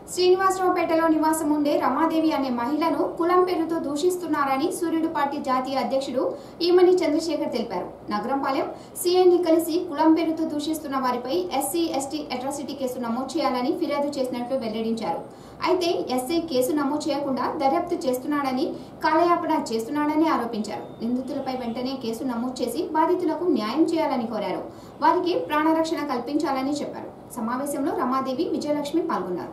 శ్రీనివాసరావుపేటలో నివాసం ఉండే రమాదేవి అనే మహిళను కులం పేరుతో దూషిస్తున్నారని సూర్యుడు పార్టీ జాతీయ అధ్యక్షుడు ఈమని చంద్రశేఖర్ తెలిపారు నగరంపాలెం సీఐని కలిసి కులం పేరుతో దూషిస్తున్న వారిపై ఎస్సీ ఎస్టీ అట్రాసిటీ కేసు నమోదు చేయాలని ఫిర్యాదు చేసినట్లు వెల్లడించారు అయితే ఎస్ఐ కేసు నమోదు చేయకుండా దర్యాప్తు చేస్తున్నాడని కాలయాపన చేస్తున్నాడని ఆరోపించారు నిందితులపై వెంటనే కేసు నమోదు చేసి బాధితులకు న్యాయం చేయాలని కోరారు వారికి ప్రాణరక్షణ కల్పించాలని చెప్పారు సమావేశంలో రమాదేవి విజయలక్ష్మి పాల్గొన్నారు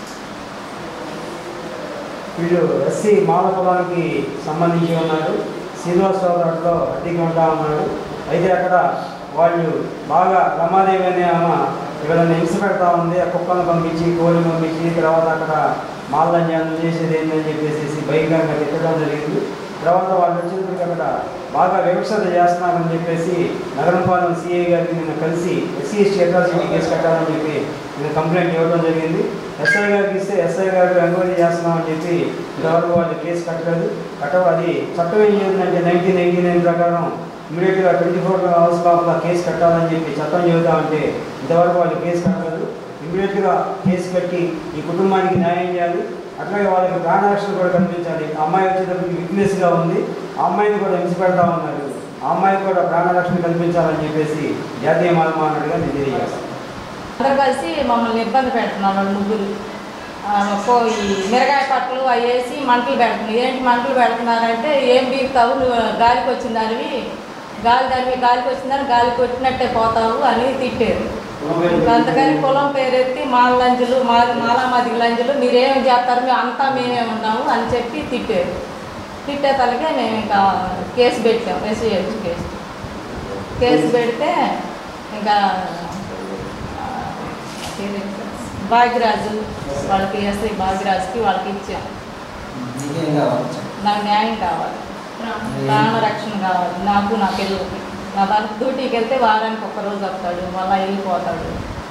వీళ్ళు ఎస్సీ మాల కులానికి సంబంధించి ఉన్నాడు శ్రీనివాసరావు దాంట్లో అద్దెకి ఉంటా ఉన్నాడు అయితే అక్కడ వాళ్ళు బాగా రమాదేవి అనే ఆమె వీళ్ళని హింస పెడతా ఉంది ఆ కుక్కలను పంపించి కోడిని పంపించి తర్వాత అక్కడ మాలన్యాలు చేసేది ఏంటని చెప్పేసి భయంకరంగా తిట్టడం జరిగింది తర్వాత వాళ్ళు వచ్చినప్పటికీ అక్కడ బాగా వివక్షత చేస్తున్నారని చెప్పేసి నగరంపాలెం సిఐ గారికి నిన్న కలిసి ఎస్సీ ఎస్టీ అట్రాసిటీ కేసు కట్టాలని చెప్పి నేను కంప్లైంట్ ఇవ్వడం జరిగింది ఎస్ఐ గారికి ఇస్తే ఎస్ఐ గారు ఎంక్వైరీ చేస్తున్నామని చెప్పి ఇంతవరకు వాళ్ళు కేసు కట్టలేదు కట్టవు అది చట్టం ఏం చెబుతుందంటే నైన్టీన్ నైన్టీ నైన్ ప్రకారం ఇమీడియట్గా ట్వంటీ ఫోర్ అవర్స్ లోపల కేసు కట్టాలని చెప్పి చట్టం చెబుతామంటే ఇంతవరకు వాళ్ళు కేసు కట్టలేదు ఇమీడియట్గా కేసు కట్టి ఈ కుటుంబానికి న్యాయం చేయాలి అట్లాగే వాళ్ళకి ప్రాణరక్షణ కూడా కల్పించాలి ఆ అమ్మాయి వచ్చేటప్పటికి విట్నెస్గా ఉంది ఆ అమ్మాయిని కూడా హింస పెడతా ఉన్నారు ఆ అమ్మాయికి కూడా ప్రాణరక్షణ కల్పించాలని చెప్పేసి జాతీయ మానమానడుగా నేను తెలియజేస్తాను అందరు కలిసి మమ్మల్ని ఇబ్బంది పెడుతున్నారు వాళ్ళు ముగ్గురు ఆ, పో ఈ మిరగాయ పట్టలు అవి వేసి మంటలు పెడుతున్నారు ఏంటి మంటలు పెడుతున్నారంటే ఏం బీగుతావు నువ్వు గాలికి వచ్చిన దానివి గాలి దానివి గాలికి వచ్చిందని గాలి కొట్టినట్టే పోతావు అని తిట్టారు ఇంకా అందుకని పొలం పేరెత్తి మాల లంజులు మా మాలామదిగి లంజులు మీరేం చేస్తారు మేము అంతా మేమే ఉన్నాము అని చెప్పి తిట్టారు తిట్టే తలకే మేము ఇంకా కేసు పెట్టాం ఎస్సీహెచ్ కేసు కేసు పెడితే ఇంకా ఆ, పేరేంటి? భాగ్యరాజు వాళ్ళకి ఎస్ఐ భాగ్యరాజుకి వాళ్ళకి ఇచ్చాం మీకేం కావాలి నాకు న్యాయం కావాలి ప్రాణరక్షణ కావాలి నాకు నా పిల్లలకి నా భర్త డ్యూటీకి వెళ్తే వారానికి ఒక్క రోజు వస్తాడు మళ్ళీ వెళ్ళిపోతాడు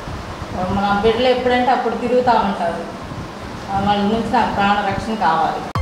నా బిడ్డలు ఎప్పుడంటే అప్పుడు తిరుగుతూ ఉంటారు వాళ్ళ నుంచి నాకు ప్రాణరక్షణ కావాలి